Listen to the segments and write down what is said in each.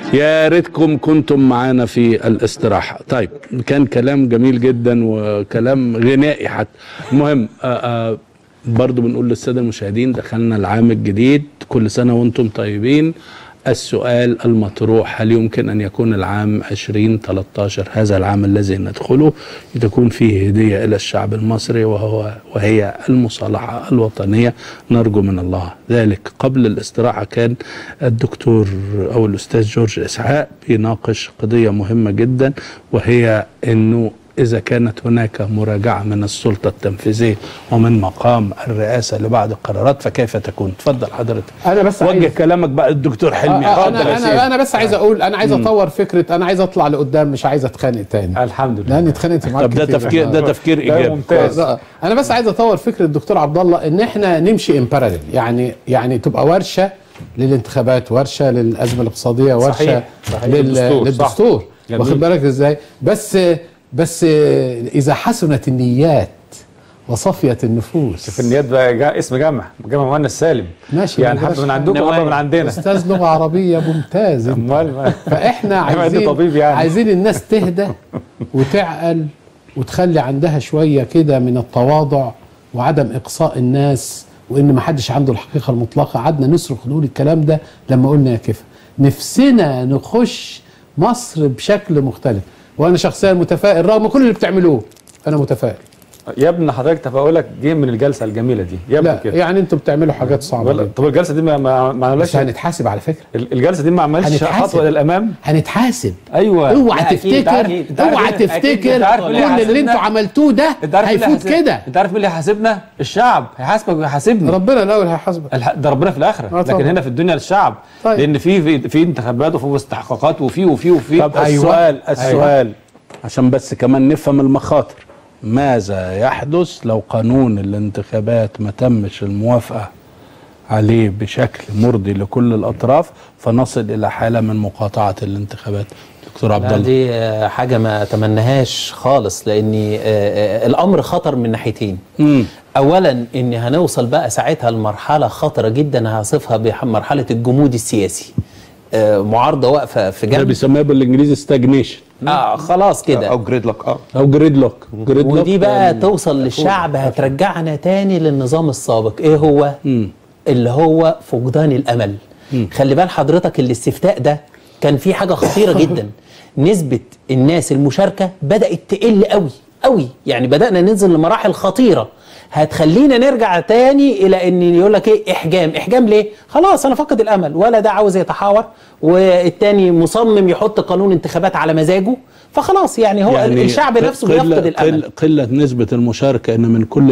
يا ريتكم كنتم معانا في الاستراحة طيب كان كلام جميل جدا وكلام غنائي حتى المهم آآ آآ برضو بنقول للسادة المشاهدين دخلنا العام الجديد كل سنة وانتم طيبين السؤال المطروح هل يمكن أن يكون العام 2013 هذا العام الذي ندخله تكون فيه هدية إلى الشعب المصري وهو وهي المصالحة الوطنية نرجو من الله ذلك قبل الاستراحة كان الدكتور أو الأستاذ جورج إسحاق بيناقش قضية مهمة جدا وهي أنه إذا كانت هناك مراجعة من السلطة التنفيذية ومن مقام الرئاسة لبعض القرارات فكيف تكون؟ تفضل حضرتك انا بس وجه عايز كلامك بقى الدكتور حلمي آه، اتفضل يا انا سيدي انا انا بس عايز اقول انا عايز اطور فكره انا عايز اطلع لقدام مش عايز اتخانق تاني الحمد لله لاني اتخانقت معاك طب ده كتير. تفكير ده تفكير ده ايجابي ممتاز آه، انا بس عايز اطور فكره الدكتور عبد الله ان احنا نمشي ان باراليل يعني يعني تبقى ورشه للانتخابات ورشه للازمه الاقتصاديه ورشه صحيح، صحيح. لل... للدستور، صح. للدستور جميل. واخد بالك ازاي بس بس اذا حسنت النيات وصفيت النفوس في النيات بقى جا اسم جمع جمع مؤنث سالم ماشي يعني ما حبه من بلاش- عندكم وحبه من عندنا استاذ لغه عربيه ممتاز انت. امال ما- فاحنا أيوة، أنت عايزين طبيب يعني. عايزين الناس تهدى وتعقل وتخلي عندها شويه كده من التواضع وعدم اقصاء الناس وان ما حدش عنده الحقيقه المطلقه قعدنا نصرخ نقول الكلام ده لما قلنا يا كيف نفسنا نخش مصر بشكل مختلف وانا شخصيا متفائل رغم كل اللي بتعملوه انا متفائل يا ابن حضرتك تفاؤلك جه من الجلسه الجميله دي يا ابن لا كده يعني انتوا بتعملوا حاجات صعبه ولا جدا. طب الجلسه دي ما ما ما عملناش بس هنتحاسب على فكره الجلسه دي ما عملش هنتحاسب. خطوه للامام هنتحاسب ايوه اوعى لا، أكيد، تفتكر أكيد. أنت عارف اوعى ليه- أكيد، تفتكر أنت عارف كل ليه اللي حاسبنا؟ انتوا عملتوه ده انت عارف مين اللي هيفوت هيحاسب- كده انت عارف مين اللي هيحاسبنا؟ الشعب هيحاسبك ويحاسبني ربنا الاول هيحاسبك الح- ده ربنا في الاخره آه، طبعا. لكن هنا في الدنيا للشعب طيب. لان في في, في انتخابات وفي استحقاقات وفي وفي وفي طب أيوة. السؤال السؤال عشان بس كمان نفهم المخاطر ماذا يحدث لو قانون الانتخابات ما تمش الموافقة عليه بشكل مرضي لكل الأطراف فنصل إلى حالة من مقاطعة الانتخابات دكتور عبد لا الله دي آه، حاجة ما اتمناهاش خالص لأن آه، آه، الأمر خطر من ناحيتين مم. أولا إن هنوصل بقى ساعتها لمرحلة خطرة جدا هصفها بمرحلة الجمود السياسي آه، معارضة واقفة في ده جنب بيسموها بالانجليزي ستاجنيشن آه خلاص كده او جريد لوك اه او جريد لوك جريد لوك ودي بقى توصل للشعب هترجعنا تاني للنظام السابق ايه هو مم. اللي هو فقدان الامل خلي بال حضرتك الاستفتاء ده كان فيه حاجه خطيره جدا نسبه الناس المشاركه بدات تقل قوي قوي يعني بدانا ننزل لمراحل خطيره هتخلينا نرجع تاني الى ان يقول لك ايه احجام احجام ليه خلاص انا فقد الامل ولا ده عاوز يتحاور والتاني مصمم يحط قانون انتخابات على مزاجه فخلاص يعني هو يعني الشعب نفسه قلة- بيفقد الامل قل- قلة نسبة المشاركة ان من كل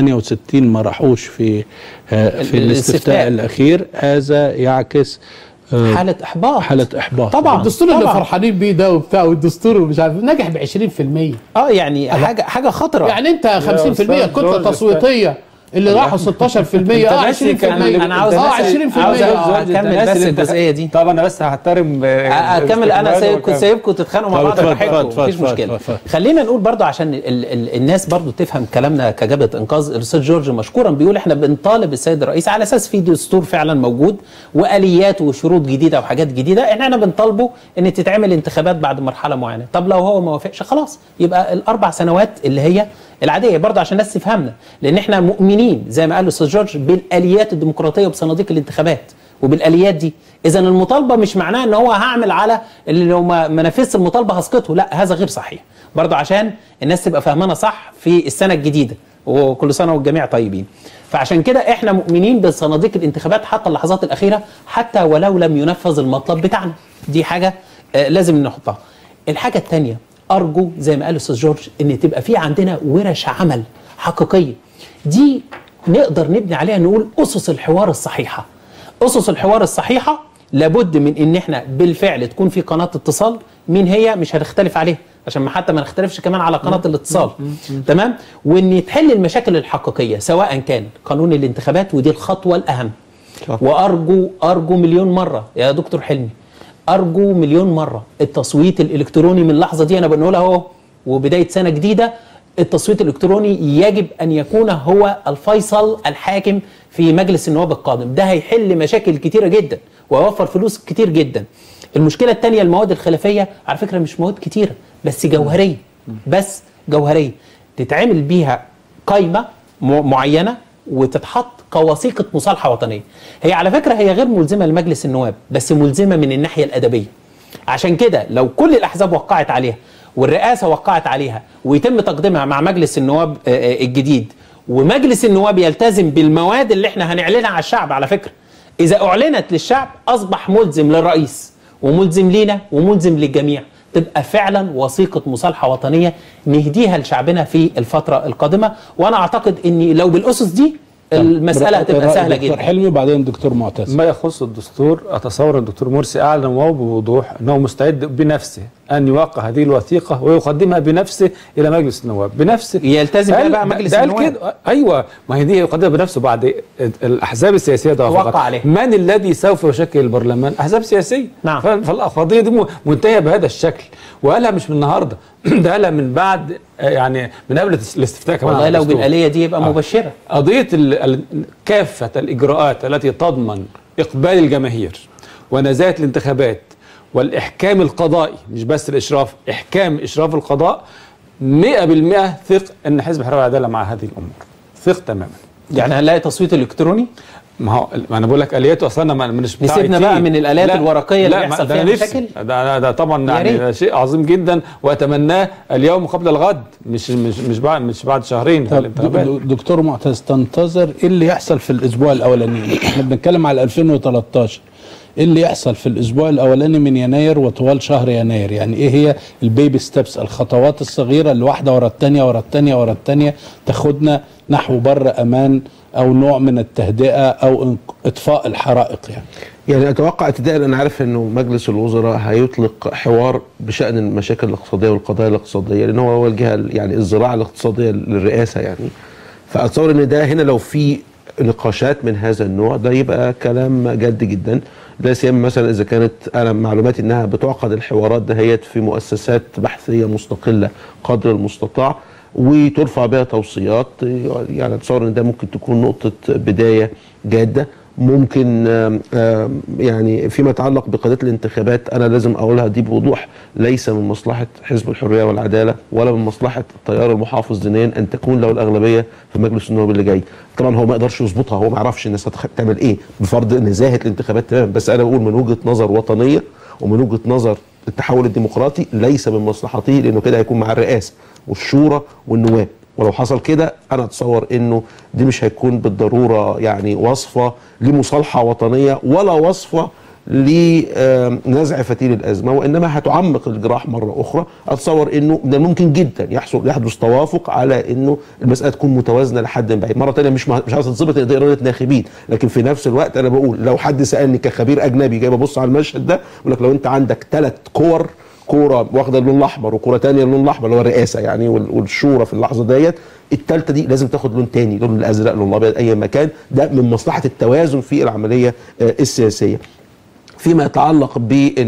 168 ما راحوش في آه، في ال- الاستفتاء الاستفتاء. الأخير هذا يعكس آه، حاله احباط حالة إحباط طبعا الدستور اللي طبعاً. فرحانين بيه ده وبتاع والدستور ومش عارف نجح ب 20% اه يعني حاجه حاجه خطره يعني انت 50% أستاذ كتله جورج تصويتيه اللي راحوا 16% اه 20% أنا- أنا عاوز اه بس- 20% عاوز آه. أكمل الناس بس اللي انت- الجزئية دي. طب انا بس هحترم آه، اكمل انا الاستكمال سايبكم وأكمل. سايبكم تتخانقوا مع طب بعض اتفضل، براحتكم اتفضل، مفيش اتفضل، مشكله اتفضل. خلينا نقول برضو عشان ال ال الناس برضو تفهم كلامنا كجبهه انقاذ الاستاذ جورج مشكورا بيقول احنا بنطالب السيد الرئيس على اساس في دستور فعلا موجود واليات وشروط جديده وحاجات جديده احنا احنا بنطالبه ان تتعمل انتخابات بعد مرحله معينه طب لو هو ما وافقش خلاص يبقى الاربع سنوات اللي هي العاديه برضه عشان الناس تفهمنا لان احنا مؤمنين زي ما قال الاستاذ جورج بالاليات الديمقراطيه وبصناديق الانتخابات وبالاليات دي اذا المطالبه مش معناها ان هو هعمل على اللي لو ما ما نفذش المطالبه هسقطه لا هذا غير صحيح برضه عشان الناس تبقى فاهمانا صح في السنه الجديده وكل سنه والجميع طيبين فعشان كده احنا مؤمنين بصناديق الانتخابات حتى اللحظات الاخيره حتى ولو لم ينفذ المطلب بتاعنا دي حاجه آه لازم نحطها الحاجه الثانيه ارجو زي ما قال الاستاذ جورج ان تبقى في عندنا ورش عمل حقيقيه دي نقدر نبني عليها نقول اسس الحوار الصحيحه اسس الحوار الصحيحه لابد من ان احنا بالفعل تكون في قناه اتصال مين هي مش هنختلف عليها عشان ما حتى ما نختلفش كمان على قناه الاتصال تمام وان تحل المشاكل الحقيقيه سواء كان قانون الانتخابات ودي الخطوه الاهم وارجو ارجو مليون مره يا دكتور حلمي ارجو مليون مره التصويت الالكتروني من اللحظه دي انا بنقولها اهو وبدايه سنه جديده التصويت الالكتروني يجب ان يكون هو الفيصل الحاكم في مجلس النواب القادم ده هيحل مشاكل كتيره جدا ويوفر فلوس كتير جدا المشكله الثانيه المواد الخلافيه على فكره مش مواد كتيره بس جوهريه بس جوهريه تتعمل بيها قايمه م- معينه وتتحط كوثيقه مصالحه وطنيه هي على فكره هي غير ملزمه لمجلس النواب بس ملزمه من الناحيه الادبيه عشان كده لو كل الاحزاب وقعت عليها والرئاسه وقعت عليها ويتم تقديمها مع مجلس النواب آه، آه، الجديد ومجلس النواب يلتزم بالمواد اللي احنا هنعلنها على الشعب على فكره اذا اعلنت للشعب اصبح ملزم للرئيس وملزم لينا وملزم للجميع تبقى فعلا وثيقه مصالحه وطنيه نهديها لشعبنا في الفتره القادمه وانا اعتقد ان لو بالاسس دي المساله هتبقى سهله دكتور جدا حلمي وبعدين دكتور معتز ما يخص الدستور اتصور الدكتور مرسي اعلن وهو بوضوح انه مستعد بنفسه ان يوقع هذه الوثيقه ويقدمها بنفسه الى مجلس النواب بنفسه يلتزم بها قال- بقى مجلس ده قال النواب. كده ايوه ما هي دي يقدمها بنفسه بعد الاحزاب السياسيه ده توقع عليها. من الذي سوف يشكل البرلمان احزاب سياسيه نعم. ف- فالقضيه دي م- منتهيه بهذا الشكل وقالها مش من النهارده ده قالها من بعد آه، يعني من قبل الاستفتاء كمان والله على لو الدستور. بالاليه دي يبقى آه. مبشره قضية ال- ال- كافة الإجراءات التي تضمن إقبال الجماهير ونزاهة الانتخابات والإحكام القضائي مش بس الإشراف إحكام إشراف القضاء 100% ثق أن حزب الحرية والعدالة مع هذه الأمور ثق تماما يعني هنلاقي تصويت الكتروني ما هو ما انا بقول لك الياته اصلا انا ما- مش بتاع نسيبنا IT. بقى من الآلات لا، الورقية اللي لا، بيحصل ما- ده فيها أنا نفسي. مشاكل. ده ده طبعا يا يعني ريت. ده شيء عظيم جدا واتمناه اليوم قبل الغد مش مش مش بعد مش بعد شهرين في طب الانتخابات د- د- دكتور معتز تنتظر ايه اللي يحصل في الاسبوع الاولاني احنا بنتكلم على 2013 ايه اللي يحصل في الاسبوع الاولاني من يناير وطوال شهر يناير يعني ايه هي البيبي ستيبس الخطوات الصغيره اللي واحده ورا الثانيه ورا الثانيه ورا الثانيه تاخدنا نحو بر امان او نوع من التهدئه او انق- اطفاء الحرائق يعني يعني اتوقع ابتداء انا عارف انه مجلس الوزراء هيطلق حوار بشان المشاكل الاقتصاديه والقضايا الاقتصاديه لان هو هو الجهه ال- يعني الزراعه الاقتصاديه للرئاسه يعني فاتصور ان ده هنا لو في نقاشات من هذا النوع ده يبقى كلام جد جدا لا سيما مثلا اذا كانت انا معلوماتي انها بتعقد الحوارات دهيت في مؤسسات بحثيه مستقله قدر المستطاع وترفع بها توصيات يعني اتصور ان ده ممكن تكون نقطه بدايه جاده ممكن آم، آم، يعني فيما يتعلق بقضيه الانتخابات انا لازم اقولها دي بوضوح ليس من مصلحه حزب الحريه والعداله ولا من مصلحه التيار المحافظ دينيا ان تكون له الاغلبيه في مجلس النواب اللي جاي طبعا هو ما يقدرش يظبطها هو ما يعرفش الناس هتخ- تعمل ايه بفرض نزاهه الانتخابات تماما بس انا بقول من وجهه نظر وطنيه ومن وجهه نظر التحول الديمقراطي ليس من مصلحته لانه كده هيكون مع الرئاسه والشورى والنواب ولو حصل كده انا اتصور انه دي مش هيكون بالضروره يعني وصفه لمصالحه وطنيه ولا وصفه لنزع فتيل الازمه وانما هتعمق الجراح مره اخرى اتصور انه من الممكن جدا يحصل يحدث توافق على انه المساله تكون متوازنه لحد بعيد مره ثانيه مش مش عايز تتظبط إن دي اراده ناخبين لكن في نفس الوقت انا بقول لو حد سالني كخبير اجنبي جاي ببص على المشهد ده يقول لك لو انت عندك ثلاث كور كوره واخده اللون الاحمر وكوره تانية اللون الاحمر اللي هو الرئاسه يعني وال- والشورى في اللحظه ديت الثالثه دي لازم تاخد لون تاني لون الازرق لون الابيض اي مكان ده من مصلحه التوازن في العمليه آه، السياسيه فيما يتعلق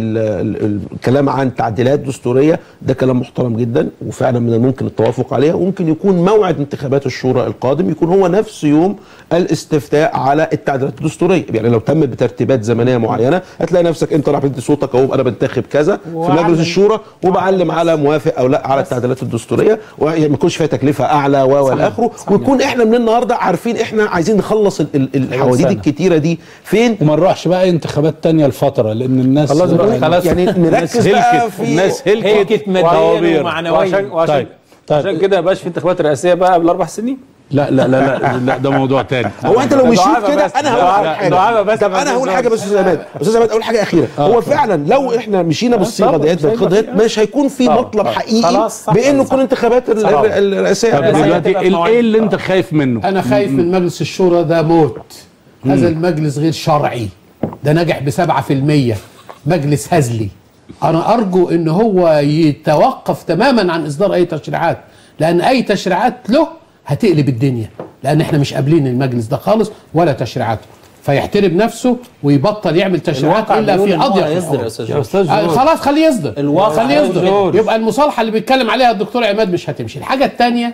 بالكلام عن تعديلات دستوريه ده كلام محترم جدا وفعلا من الممكن التوافق عليها وممكن يكون موعد انتخابات الشورى القادم يكون هو نفس يوم الاستفتاء على التعديلات الدستوريه يعني لو تم بترتيبات زمنيه معينه هتلاقي نفسك انت راح تدي صوتك اهو انا بنتخب كذا في وعلم- مجلس الشورى وبعلم على موافق او لا على التعديلات الدستوريه وما يكونش فيها تكلفه اعلى و والى اخره ويكون احنا من النهارده عارفين احنا عايزين نخلص ال- ال- الحواديت سنة. الكتيره دي فين وما نروحش بقى انتخابات تانية الفترة لان الناس خلاص بقى، خلاص. يعني نركز بقى في الناس هلكت هلكت ماديا طوابير. ومعنويا وعشان وعشان طيب، طيب. عشان كده ما بقاش في انتخابات رئاسيه بقى قبل اربع سنين لا لا لا لا, لا ده موضوع تاني هو انت لو ده مشيت دعابة كده بس. انا هقول دعابة- على حاجه دعابة بس طب ما انا هقول فيش حاجه بس استاذ عماد استاذ عماد اقول حاجه اخيره هو فعلا لو احنا مشينا بالصيغه طبعا، ديت مش هيبقى بالخطه ديت في- مش هيكون في طبعا، مطلب طبعا. حقيقي خلاص، صح، بانه صح. تكون انتخابات ال- طبعا. ال- الرئاسيه طب بس هي دلوقتي هتبقى في ال- مواعيد. ايه اللي انت خايف منه؟ انا خايف من مجلس الشورى ده موت هذا المجلس غير شرعي ده نجح بسبعة في المية مجلس هزلي انا ارجو ان هو يتوقف تماما عن اصدار اي تشريعات لان اي تشريعات له هتقلب الدنيا لان احنا مش قابلين المجلس ده خالص ولا تشريعاته فيحترم نفسه ويبطل يعمل تشريعات الواقع الا بيقول في إن هو اضيق هيصدر يا الحقوق. استاذ يا جورج. استاذ آه، جورج. خلاص خليه يصدر الواقع خليه يصدر جورج. يبقى المصالحه اللي بيتكلم عليها الدكتور عماد مش هتمشي الحاجه الثانيه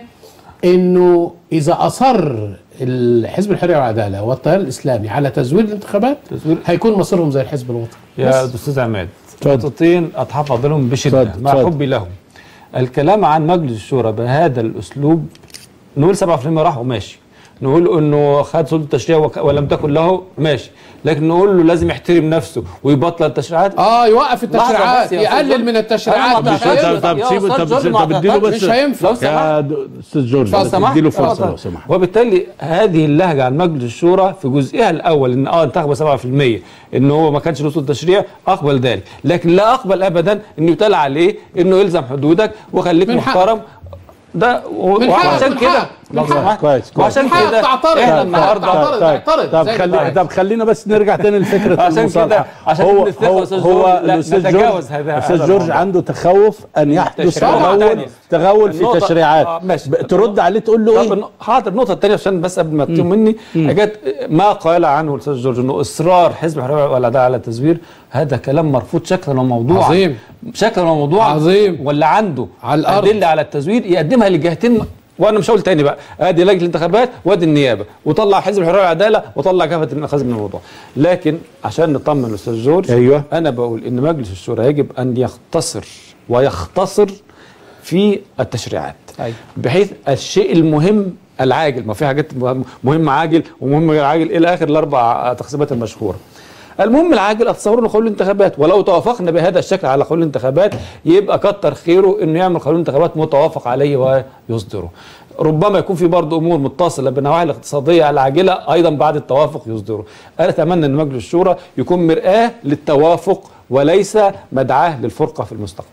انه اذا اصر الحزب الحريه والعداله والتيار الاسلامي على تزوير الانتخابات تزوير. هيكون مصيرهم زي الحزب الوطني يا بس. استاذ عماد نقطتين اتحفظ لهم بشده اتفضل، مع اتفضل. حبي لهم الكلام عن مجلس الشورى بهذا الاسلوب نقول 7% راح وماشي نقول انه خد سلطه التشريع وك- ولم تكن له ماشي لكن نقول له لازم يحترم نفسه ويبطل التشريعات اه يوقف لحظة التشريعات بس يا أستاذ يقلل جورج. من التشريعات أنا ما مش طب أعتقدش. هينفع. طب يا سيبه أستاذ طب جورج طب ما اديله بس مش هينفع. لو سمحت. يا د- استاذ جورج لو بس سمحت اديله لو فرصه لو سمحت. سمحت وبالتالي هذه اللهجه عن مجلس الشورى في جزئها الاول ان اه انتخب 7% ان هو ما كانش له سلطه تشريع اقبل ذلك لكن لا اقبل ابدا انه يتقال عليه انه يلزم حدودك وخليك من حق. محترم ده و- من حق، وعشان من كده حق، من لو حق. سمحت. كويس، كويس. وعشان من حق كده تعترض، احنا من حق النهارده تعترض. اعترض طب زي خلي الباقي. طب خلينا بس نرجع تاني لفكره عشان المصالحه كده- عشان هو نتفق يا هو أستاذ هو جورج، لا، الاستاذ نتجاوز جورج هذا- الاستاذ هذا جورج الموضوع. عنده تخوف ان يحدث تشريعات. تغول تاني. تغول في النقطة- تشريعات آه، ماشي. ب- ترد عليه تقول له طب ايه الن- حاضر النقطة الثانية عشان بس قبل ما تتم مني حاجات ما قال عنه الأستاذ جورج إنه إصرار حزب الحرية والعدالة على التزوير هذا كلام مرفوض شكلا وموضوعا عظيم. شكلا وموضوعا عظيم. ولا عنده على الأرض. أدلة على التزوير يقدمها لجهتين وانا مش هقول تاني بقى ادي لجنه الانتخابات وادي النيابه وطلع حزب الحريه والعداله وطلع كافه المأخذ من الموضوع لكن عشان نطمن الاستاذ جورج أيوة. انا بقول ان مجلس الشورى يجب ان يختصر ويختصر في التشريعات أيوة. بحيث الشيء المهم العاجل ما في حاجات مهم عاجل ومهم غير عاجل الى اخر الاربع تقسيمات المشهوره المهم العاجل اتصور له قانون الانتخابات ولو توافقنا بهذا الشكل على قانون الانتخابات يبقى كتر خيره انه يعمل قانون انتخابات متوافق عليه ويصدره ربما يكون في برضه امور متصله بالنواحي الاقتصاديه العاجله ايضا بعد التوافق يصدره انا اتمنى ان مجلس الشورى يكون مرآه للتوافق وليس مدعاه للفرقه في المستقبل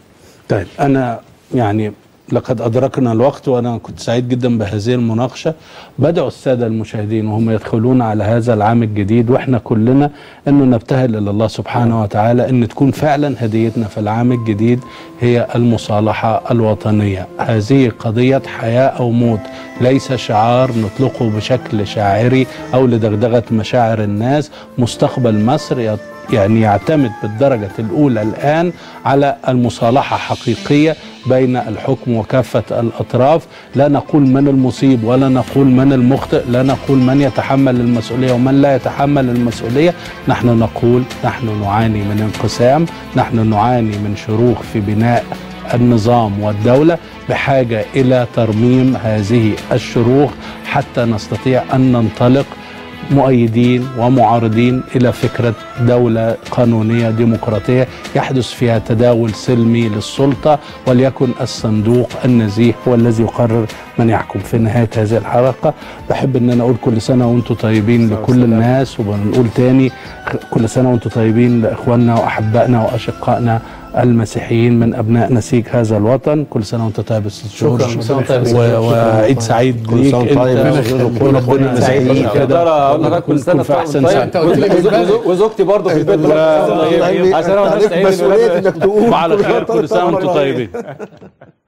طيب انا يعني لقد ادركنا الوقت وانا كنت سعيد جدا بهذه المناقشه بدعو الساده المشاهدين وهم يدخلون على هذا العام الجديد واحنا كلنا انه نبتهل الى الله سبحانه وتعالى ان تكون فعلا هديتنا في العام الجديد هي المصالحه الوطنيه هذه قضيه حياه او موت ليس شعار نطلقه بشكل شاعري او لدغدغه مشاعر الناس مستقبل مصر يط- يعني يعتمد بالدرجة الأولى الآن على المصالحة حقيقية بين الحكم وكافة الأطراف لا نقول من المصيب ولا نقول من المخطئ لا نقول من يتحمل المسؤولية ومن لا يتحمل المسؤولية نحن نقول نحن نعاني من انقسام نحن نعاني من شروخ في بناء النظام والدولة بحاجة إلى ترميم هذه الشروخ حتى نستطيع أن ننطلق مؤيدين ومعارضين الى فكره دوله قانونيه ديمقراطيه يحدث فيها تداول سلمي للسلطه وليكن الصندوق النزيه هو الذي يقرر من يحكم في نهايه هذه الحلقه بحب ان انا اقول كل سنه وانتم طيبين لكل الناس وبنقول تاني كل سنه وانتم طيبين لاخواننا واحبائنا واشقائنا المسيحيين من ابناء نسيج هذا الوطن كل سنه وانت طيب يا استاذ جورج كل سنة وأنت طيب يا و- وعيد سعيد كل ليك سنة وأنت طيب يا أستاذ جورج، وكل أخواننا ربنا المسيحيين يسعدك كده. كده. اقول لك كل سنه كن في احسن طيب. سنه أنت قلت لي وز- بالبلد. وز- وزوجتي برضه في البيت أنت عشان عليك انا مسؤولية انك تقوم وعلى خير كل سنه وانتم طيبين